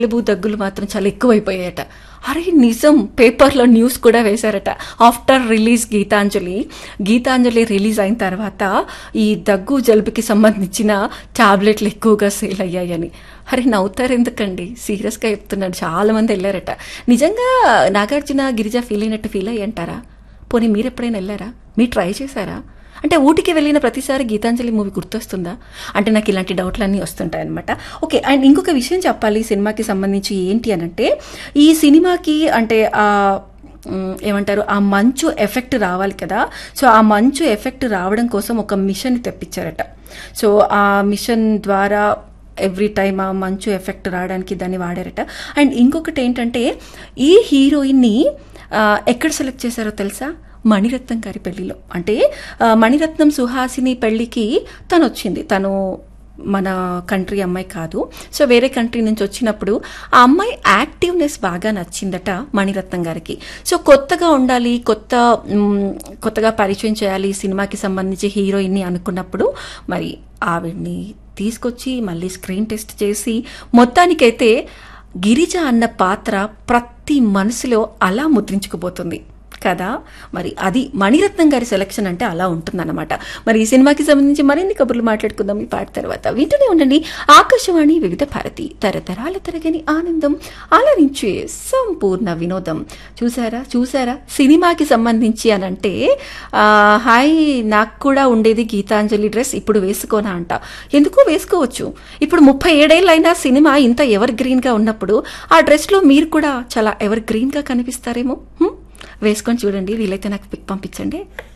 జలుబు దగ్గులు మాత్రం చాలా ఎక్కువైపోయాయట అరే నిజం పేపర్లో న్యూస్ కూడా వేశారట after release Gitanjali Gitanjali release అయిన తర్వాత ఈ దగ్గు జలుబుకి సంబంధించిన టాబ్లెట్లు ఎక్కువగా సేల్ అయ్యాయని అరే నవ్వుతారు ఎందుకండి సీరియస్గా చెప్తున్నాడు చాలా మంది వెళ్ళారట నిజంగా నాగార్జున గిరిజ ఫీల్ అయినట్టు ఫీల్ అయ్యి అంటారా పోనీ మీరు ఎప్పుడైనా వెళ్ళారా మీరు ట్రై చేశారా అంటే ఊటికి వెళ్ళిన ప్రతిసారి గీతాంజలి మూవీ గుర్తొస్తుందా అంటే నాకు ఇలాంటి డౌట్లన్నీ వస్తుంటాయి అనమాట ఓకే అండ్ ఇంకొక విషయం చెప్పాలి ఈ సినిమాకి సంబంధించి ఏంటి అని అంటే ఈ సినిమాకి అంటే ఆ మ్, ఏమంటారు ఆ మంచు ఎఫెక్ట్ రావాలి కదా సో ఆ మంచు ఎఫెక్ట్ రావడం కోసం ఒక మిషన్ తెప్పించారట సో ఆ మిషన్ ద్వారా ఎవ్రీ టైమ్ ఆ మంచు ఎఫెక్ట్ రావడానికి దాన్ని వాడారట అండ్ ఇంకొకటి ఏంటంటే ఈ హీరోయిన్ని ఆ, ఎక్కడ సెలెక్ట్ చేశారో తెలుసా మణిరత్నం గారి పెళ్లిలో అంటే ఆ, మణిరత్నం సుహాసిని పెళ్లికి తను వచ్చింది తను మన కంట్రీ అమ్మాయి కాదు సో వేరే కంట్రీ నుంచి వచ్చినప్పుడు ఆ అమ్మాయి యాక్టివ్నెస్ బాగా నచ్చిందట మణిరత్నం గారికి సో కొత్తగా ఉండాలి కొత్త మ్, కొత్తగా పరిచయం చేయాలి ఈ సినిమాకి సంబంధించి హీరోయిన్ని అనుకున్నప్పుడు మరి ఆవిడ్ని తీసుకొచ్చి మళ్ళీ స్క్రీన్ టెస్ట్ చేసి మొత్తానికైతే గిరిజ అన్న పాత్ర ప్రతి మనసులో అలా ముద్రించుకుపోతుంది కదా మరి అది మణిరత్నం గారి సెలక్షన్ అంటే అలా ఉంటుందన్నమాట మరి ఈ సినిమాకి సంబంధించి మరిన్ని కబుర్లు మాట్లాడుకుందాం ఈ పాట తర్వాత వింటూనే ఉండండి ఆకాశవాణి వివిధ భారతి తరతరాల తరగని ఆనందం ఆలరించే సంపూర్ణ వినోదం చూసారా చూసారా సినిమాకి సంబంధించి అని అంటే ఆ, హాయ్ నాకు కూడా ఉండేది గీతాంజలి డ్రెస్ ఇప్పుడు వేసుకోనా అంట ఎందుకు వేసుకోవచ్చు ఇప్పుడు ముప్పై ఏడేళ్ళైనా సినిమా ఇంత ఎవర్ గ్రీన్గా ఉన్నప్పుడు ఆ డ్రెస్లో మీరు కూడా చాలా ఎవర్ గ్రీన్గా కనిపిస్తారేమో హ్మ్? వేసుకొని చూడండి వీలైతే నాకు పిక్ పంపించండి